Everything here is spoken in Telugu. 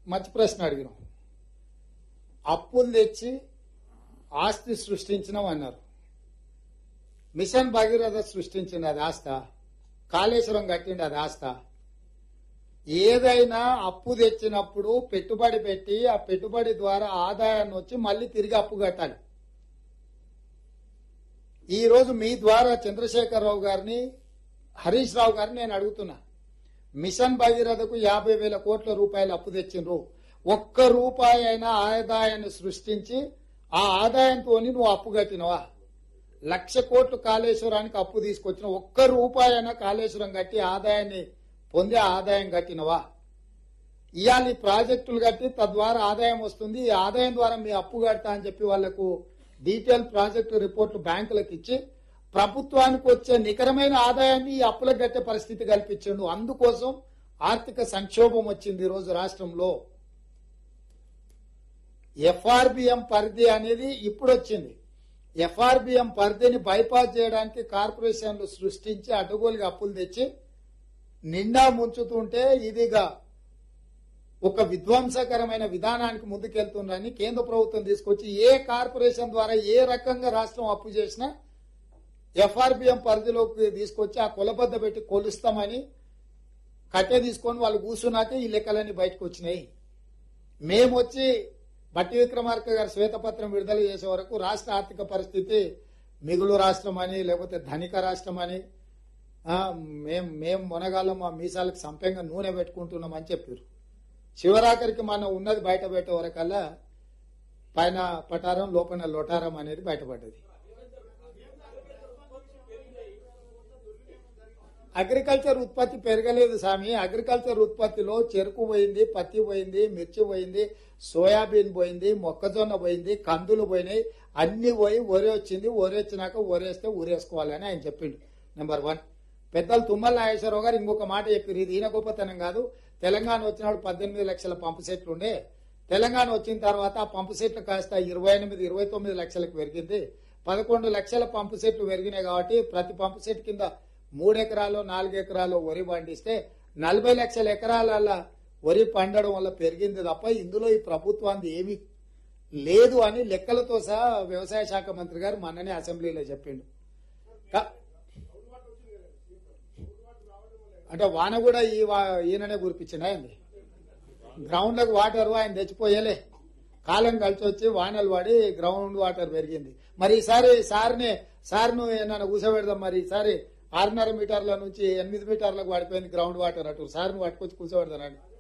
మంచి ప్రశ్న అడిగినాం అప్పులు తెచ్చి ఆస్తి సృష్టించినాం అన్నారు మిషన్ భగీరథ సృష్టించింది అది ఆస్త కాళేశ్వరం కట్టింది అది ఆస్త ఏదైనా అప్పు తెచ్చినప్పుడు పెట్టుబడి పెట్టి ఆ పెట్టుబడి ద్వారా ఆదాయాన్ని వచ్చి మళ్ళీ తిరిగి అప్పు కట్టాలి ఈ రోజు మీ ద్వారా చంద్రశేఖరరావు గారిని హరీష్ రావు గారిని నేను అడుగుతున్నా మిషన్ భగీరథకు యాభై వేల కోట్ల రూపాయలు అప్పు తెచ్చిండ్రు ఒక్క రూపాయి అయినా ఆదాయాన్ని సృష్టించి ఆ ఆదాయంతో నువ్వు అప్పు కట్టినవా లక్ష కోట్లు కాళేశ్వరానికి అప్పు తీసుకొచ్చిన ఒక్క రూపాయి అయినా కాళేశ్వరం కట్టి ఆదాయాన్ని పొందే ఆదాయం కట్టినవా ఇవాళ ఈ ప్రాజెక్టులు కట్టి తద్వారా ఆదాయం వస్తుంది ఈ ఆదాయం ద్వారా మీ అప్పు కడతా అని చెప్పి వాళ్లకు డీటెయిల్ ప్రాజెక్టు రిపోర్ట్లు బ్యాంకులకు ఇచ్చి ప్రభుత్వానికి వచ్చే నికరమైన ఆదాయాన్ని ఈ అప్పులకు కట్టే పరిస్థితి కల్పించిండు అందుకోసం ఆర్థిక సంక్షోభం వచ్చింది ఈ రోజు రాష్ట్రంలో ఎఫ్ఆర్బిఎం పరిధి అనేది ఇప్పుడు వచ్చింది ఎఫ్ఆర్బిఎం పరిధిని బైపాస్ చేయడానికి కార్పొరేషన్లు సృష్టించి అడ్డగోలుగా అప్పులు తెచ్చి నిండా ముంచుతుంటే ఇదిగా ఒక విధ్వంసకరమైన విధానానికి ముందుకెళ్తుందని కేంద్ర ప్రభుత్వం తీసుకొచ్చి ఏ కార్పొరేషన్ ద్వారా ఏ రకంగా రాష్ట్రం అప్పు చేసినా ఎఫ్ఆర్బిఎం పరిధిలోకి తీసుకొచ్చి ఆ కొలబద్ద పెట్టి కొలుస్తామని కట్టె తీసుకొని వాళ్ళు కూర్చున్నాకే ఈ లెక్కలన్నీ బయటకు వచ్చినాయి మేము వచ్చి బట్టి విక్రమార్క గారు శ్వేతపత్రం విడుదల చేసే వరకు రాష్ట్ర ఆర్థిక పరిస్థితి మిగులు రాష్ట్రం అని లేకపోతే ధనిక రాష్ట్రం అని ఆ, మేం మేం మొనగాళ్ళం మా మీసాలకు సంపంగా నూనె పెట్టుకుంటున్నాం అని చెప్పారు శివరాఖరికి మనం ఉన్నది బయట పెట్టే వరకల్లా పైన పటారం లోపల లొటారం అనేది బయటపడ్డది అగ్రికల్చర్ ఉత్పత్తి పెరగలేదు స్వామి అగ్రికల్చర్ ఉత్పత్తిలో చెరుకు పోయింది పత్తి పోయింది మిర్చి పోయింది సోయాబీన్ పోయింది మొక్కజొన్న పోయింది కందులు పోయినాయి అన్ని పోయి ఒరే వచ్చింది ఒరే వచ్చినాక ఒరేస్తే ఊరేసుకోవాలని ఆయన చెప్పిండు నెంబర్ వన్ పెద్దలు తుమ్మల నాగేశ్వరరావు గారు ఇంకొక మాట చెప్పారు ఇది ఈయన గొప్పతనం కాదు తెలంగాణ వచ్చినప్పుడు పద్దెనిమిది లక్షల పంపు సెట్లు ఉండే తెలంగాణ వచ్చిన తర్వాత ఆ పంపు సెట్లు కాస్త ఇరవై ఎనిమిది ఇరవై తొమ్మిది లక్షలకు పెరిగింది పదకొండు లక్షల పంపు సెట్లు పెరిగినాయి కాబట్టి ప్రతి పంపు సెట్ కింద మూడు ఎకరాలు నాలుగు ఎకరాలు వరి పండిస్తే నలభై లక్షల ఎకరాల వరి పండడం వల్ల పెరిగింది తప్ప ఇందులో ఈ ప్రభుత్వానికి ఏమీ లేదు అని లెక్కలతో సహా వ్యవసాయ శాఖ మంత్రి గారు మొన్ననే అసెంబ్లీలో చెప్పిండు కా- అంటే వాన కూడా ఈ వా- ఈయననే కురిపించిన ఆయన్ని గ్రౌండ్ లకు వాటర్ ఆయన తెచ్చిపోయలే కాలం కలిసి వచ్చి వానలు పడి గ్రౌండ్ వాటర్ పెరిగింది మరి ఈసారి సార్ని సార్ను ఏమన్నా కూర్చోబెడదాం మరి ఈసారి ఆరున్నర మీటర్ల నుంచి ఎనిమిది మీటర్లకు పడిపోయింది గ్రౌండ్ వాటర్ అటు సార్ను పట్టుకొచ్చి కూర్చోబెడతానండి